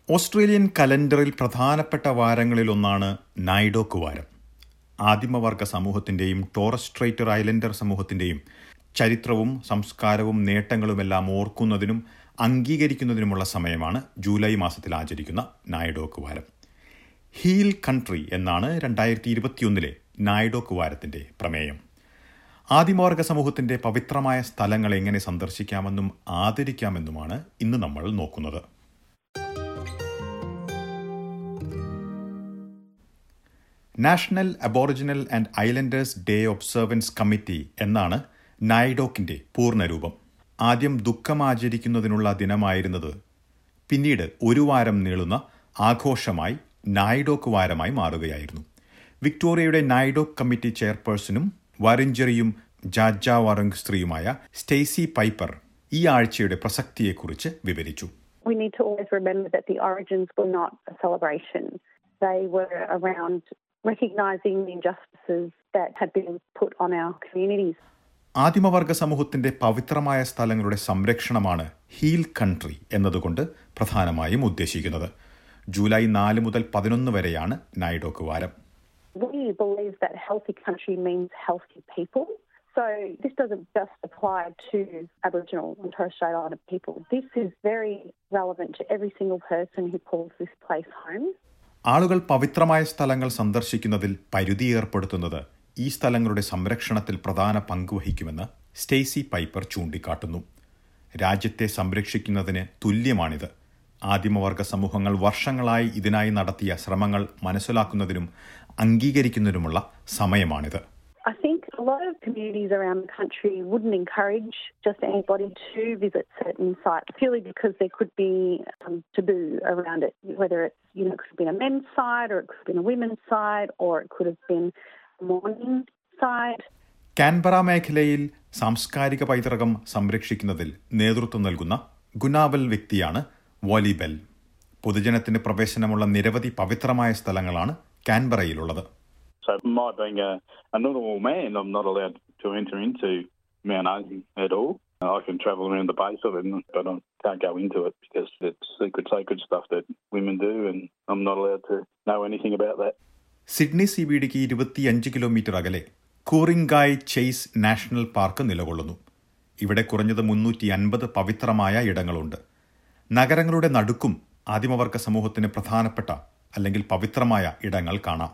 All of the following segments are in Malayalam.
ഓസ്ട്രേലിയൻ കലണ്ടറിൽ പ്രധാനപ്പെട്ട വാരങ്ങളിലൊന്നാണ് നൈഡോക്ക് വാരം ആദിമവർഗ സമൂഹത്തിന്റെയും ടോറസ് സ്ട്രൈറ്റർ ഐലൻഡർ സമൂഹത്തിന്റെയും ചരിത്രവും സംസ്കാരവും നേട്ടങ്ങളുമെല്ലാം ഓർക്കുന്നതിനും അംഗീകരിക്കുന്നതിനുമുള്ള സമയമാണ് ജൂലൈ മാസത്തിൽ ആചരിക്കുന്ന നായിഡോക്ക് വാരം ഹീൽ കൺട്രി എന്നാണ് രണ്ടായിരത്തി ഇരുപത്തിയൊന്നിലെ നായിഡോക്ക് വാരത്തിന്റെ പ്രമേയം ആദിമവർഗ സമൂഹത്തിന്റെ പവിത്രമായ സ്ഥലങ്ങൾ എങ്ങനെ സന്ദർശിക്കാമെന്നും ആദരിക്കാമെന്നുമാണ് ഇന്ന് നമ്മൾ നോക്കുന്നത് national aboriginal and islanders day observance committee എന്നാണ് നൈഡോക്കിന്റെ പൂർണ്ണരൂപം ആദ്യം ദുഃഖമാചരിക്കുന്നതിനുള്ള ദിനമായിരുന്നത് പിന്നീട് ഒരു വാരം നീളുന്ന ആഘോഷമായി നായിഡോക്ക് വാരമായി മാറുകയായിരുന്നു വിക്ടോറിയയുടെ നായിഡോക്ക് കമ്മിറ്റി ചെയർപേഴ്സണും വറിഞ്ചറിയും ജാജാവറങ് സ്ത്രീയുമായ സ്റ്റേസി പൈപ്പർ ഈ ആഴ്ചയുടെ പ്രസക്തിയെക്കുറിച്ച് വിവരിച്ചു We need to always remember that the origins were not a celebration. They were around recognising the injustices that had been put on our communities. ആദിമവർഗ സമൂഹത്തിന്റെ പവിത്രമായ സ്ഥലങ്ങളുടെ സംരക്ഷണമാണ് ഹീൽ കൺട്രി എന്നതുകൊണ്ട് പ്രധാനമായും ഉദ്ദേശിക്കുന്നത് ജൂലൈ നാല് മുതൽ പതിനൊന്ന് വരെയാണ് നൈഡോക്ക് വാരം We believe that healthy country means healthy people. So this doesn't just apply to Aboriginal and Torres Strait Islander people. This is very relevant to every single person who calls this place home. ആളുകൾ പവിത്രമായ സ്ഥലങ്ങൾ സന്ദർശിക്കുന്നതിൽ പരിധി ഏർപ്പെടുത്തുന്നത് ഈ സ്ഥലങ്ങളുടെ സംരക്ഷണത്തിൽ പ്രധാന പങ്കുവഹിക്കുമെന്ന് സ്റ്റേസി പൈപ്പർ ചൂണ്ടിക്കാട്ടുന്നു രാജ്യത്തെ സംരക്ഷിക്കുന്നതിന് തുല്യമാണിത് ആദിമവർഗ സമൂഹങ്ങൾ വർഷങ്ങളായി ഇതിനായി നടത്തിയ ശ്രമങ്ങൾ മനസ്സിലാക്കുന്നതിനും അംഗീകരിക്കുന്നതിനുമുള്ള സമയമാണിത് I think a lot of communities around the country wouldn't encourage just anybody to visit certain sites purely because there could be some taboo around it, whether it's, you know, it could have been a men's site or it could have been a women's site or it could have been a morning site. Canberra മേഖലയിൽ സാംസ്കാരിക പൈതൃകം സംരക്ഷിക്കുന്നതിൽ നേതൃത്വം നൽകുന്ന ഗുനാവൽ വ്യക്തിയാണ് വോലിബെൽ പൊതുജനത്തിന് പ്രവേശനമുള്ള നിരവധി പവിത്രമായ സ്ഥലങ്ങളാണ് കാൻബറയിലുള്ളത് So my being a, a normal man, I'm not allowed to enter into Mount Ogun at all. I can travel around the base of it, but I can't go into it because it's secret, sacred stuff that women do, and I'm not allowed to know anything about that. Sydney C B ഡിക്ക് ഇരുപത്തിയഞ്ച് കിലോമീറ്റർ അകലെ കൂറിംഗായ് ചെയ്സ് നാഷണൽ പാർക്ക് നിലകൊള്ളുന്നു ഇവിടെ കുറഞ്ഞത് മുന്നൂറ്റി അൻപത് പവിത്രമായ ഇടങ്ങളുണ്ട് നഗരങ്ങളുടെ നടുക്കും ആദിമവർഗ സമൂഹത്തിന് പ്രധാനപ്പെട്ട അല്ലെങ്കിൽ പവിത്രമായ ഇടങ്ങൾ കാണാം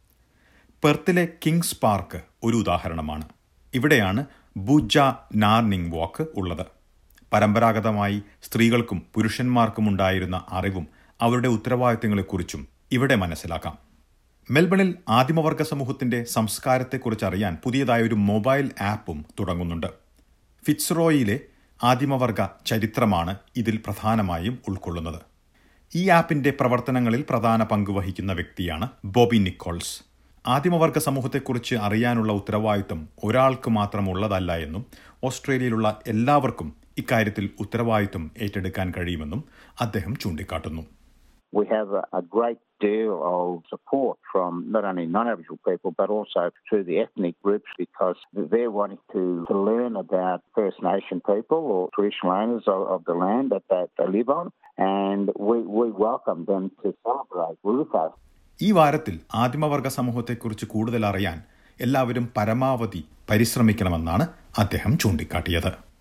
പെർത്തിലെ കിങ്സ് പാർക്ക് ഒരു ഉദാഹരണമാണ് ഇവിടെയാണ് ബുജ നാർണിംഗ് വാക്ക് ഉള്ളത് പരമ്പരാഗതമായി സ്ത്രീകൾക്കും പുരുഷന്മാർക്കും ഉണ്ടായിരുന്ന അറിവും അവരുടെ ഉത്തരവാദിത്തങ്ങളെക്കുറിച്ചും ഇവിടെ മനസ്സിലാക്കാം മെൽബണിൽ ആദിമവർഗ സമൂഹത്തിന്റെ സംസ്കാരത്തെക്കുറിച്ച് അറിയാൻ പുതിയതായ ഒരു മൊബൈൽ ആപ്പും തുടങ്ങുന്നുണ്ട് ഫിറ്റ്സ്റോയിലെ ആദിമവർഗ ചരിത്രമാണ് ഇതിൽ പ്രധാനമായും ഉൾക്കൊള്ളുന്നത് ഈ ആപ്പിന്റെ പ്രവർത്തനങ്ങളിൽ പ്രധാന പങ്ക് വഹിക്കുന്ന വ്യക്തിയാണ് ബോബി നിക്കോൾസ് ആദിമവർഗ സമൂഹത്തെക്കുറിച്ച് അറിയാനുള്ള ഉത്തരവാദിത്വം ഒരാൾക്ക് മാത്രമുള്ളതല്ല എന്നും ഓസ്ട്രേലിയയിലുള്ള എല്ലാവർക്കും ഇക്കാര്യത്തിൽ ഉത്തരവാദിത്വം ഏറ്റെടുക്കാൻ കഴിയുമെന്നും അദ്ദേഹം ചൂണ്ടിക്കാട്ടുന്നു we have a, a great deal of support from not only non-Aboriginal people but also through the ethnic groups because they're wanting to, to learn about First Nation people or traditional owners of, of the land that they, they live on and we, we welcome them to celebrate with us. ഈ വാരത്തിൽ ആദിമവർഗ സമൂഹത്തെക്കുറിച്ച് കൂടുതൽ അറിയാൻ എല്ലാവരും പരമാവധി പരിശ്രമിക്കണമെന്നാണ് അദ്ദേഹം ചൂണ്ടിക്കാട്ടിയത്